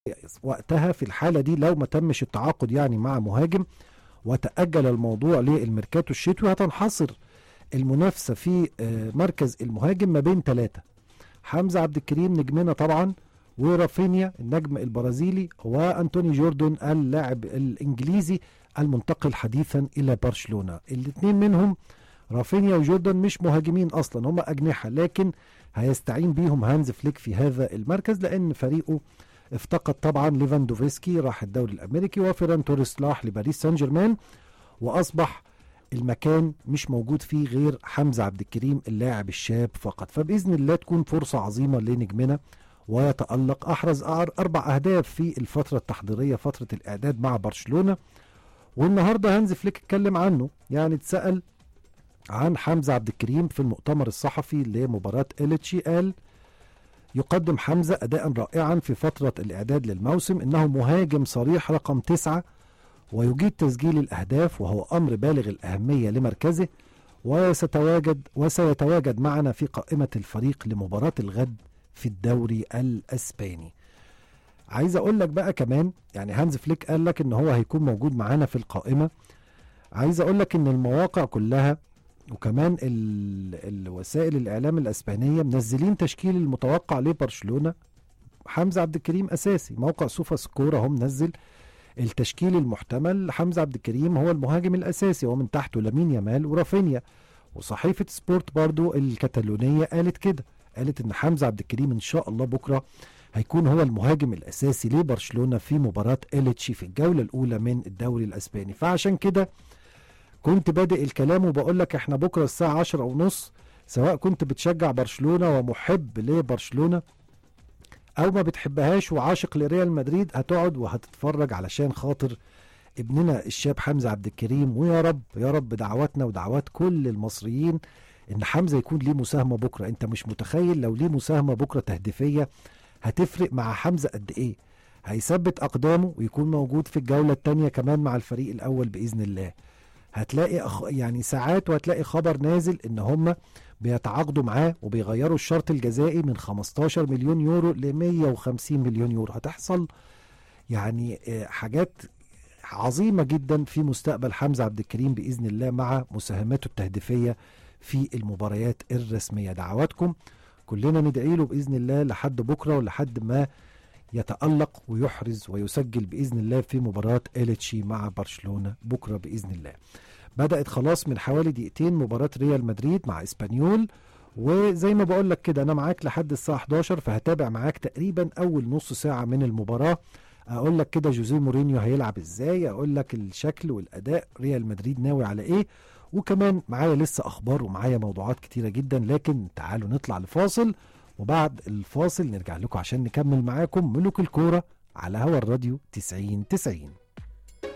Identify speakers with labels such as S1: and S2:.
S1: وقتها في الحالة دي لو ما تمش التعاقد يعني مع مهاجم وتأجل الموضوع للميركاتو الشتوي هتنحصر المنافسة في آه، مركز المهاجم ما بين ثلاثة حمزة عبد الكريم نجمنا طبعا ورافينيا النجم البرازيلي وأنتوني جوردون اللاعب الإنجليزي المنتقل حديثا إلى برشلونة الاثنين منهم رافينيا وجوردن مش مهاجمين اصلا هم اجنحه لكن هيستعين بيهم هانز فليك في هذا المركز لان فريقه افتقد طبعا ليفاندوفسكي راح الدوري الامريكي وفيران توريس راح لباريس سان جيرمان واصبح المكان مش موجود فيه غير حمزه عبد الكريم اللاعب الشاب فقط فباذن الله تكون فرصه عظيمه لنجمنا ويتالق احرز اربع اهداف في الفتره التحضيريه فتره الاعداد مع برشلونه والنهارده هانز فليك اتكلم عنه يعني اتسال عن حمزة عبد الكريم في المؤتمر الصحفي لمباراة إليتشي قال يقدم حمزة أداء رائعا في فترة الإعداد للموسم إنه مهاجم صريح رقم تسعة ويجيد تسجيل الأهداف وهو أمر بالغ الأهمية لمركزه وستواجد وسيتواجد معنا في قائمة الفريق لمباراة الغد في الدوري الأسباني عايز أقول لك بقى كمان يعني هانز فليك قال لك إن هو هيكون موجود معانا في القائمة عايز أقول لك إن المواقع كلها وكمان ال... الوسائل الاعلام الاسبانيه منزلين تشكيل المتوقع لبرشلونه حمزه عبد الكريم اساسي موقع سوفا سكور اهو منزل التشكيل المحتمل حمزه عبد الكريم هو المهاجم الاساسي ومن تحته لامين يامال ورافينيا وصحيفه سبورت برضو الكتالونيه قالت كده قالت ان حمزه عبد الكريم ان شاء الله بكره هيكون هو المهاجم الاساسي لبرشلونه في مباراه اليتشي في الجوله الاولى من الدوري الاسباني فعشان كده كنت بادئ الكلام وبقول لك احنا بكره الساعه عشرة ونص سواء كنت بتشجع برشلونه ومحب لبرشلونه او ما بتحبهاش وعاشق لريال مدريد هتقعد وهتتفرج علشان خاطر ابننا الشاب حمزه عبد الكريم ويا رب يا رب دعواتنا ودعوات كل المصريين ان حمزه يكون ليه مساهمه بكره انت مش متخيل لو ليه مساهمه بكره تهديفيه هتفرق مع حمزه قد ايه هيثبت اقدامه ويكون موجود في الجوله الثانيه كمان مع الفريق الاول باذن الله هتلاقي أخ... يعني ساعات وهتلاقي خبر نازل ان هم بيتعاقدوا معاه وبيغيروا الشرط الجزائي من 15 مليون يورو ل 150 مليون يورو هتحصل يعني حاجات عظيمة جدا في مستقبل حمزة عبد الكريم بإذن الله مع مساهماته التهديفية في المباريات الرسمية دعواتكم كلنا ندعي له بإذن الله لحد بكرة ولحد ما يتألق ويحرز ويسجل بإذن الله في مباراة إليتشي مع برشلونة بكرة بإذن الله بدأت خلاص من حوالي دقيقتين مباراة ريال مدريد مع إسبانيول وزي ما بقول لك كده أنا معاك لحد الساعة 11 فهتابع معاك تقريبا أول نص ساعة من المباراة اقول لك كده جوزيه مورينيو هيلعب ازاي اقول لك الشكل والاداء ريال مدريد ناوي على ايه وكمان معايا لسه اخبار ومعايا موضوعات كتيره جدا لكن تعالوا نطلع لفاصل وبعد الفاصل نرجع لكم عشان نكمل معاكم ملوك الكورة على هوا الراديو 90 90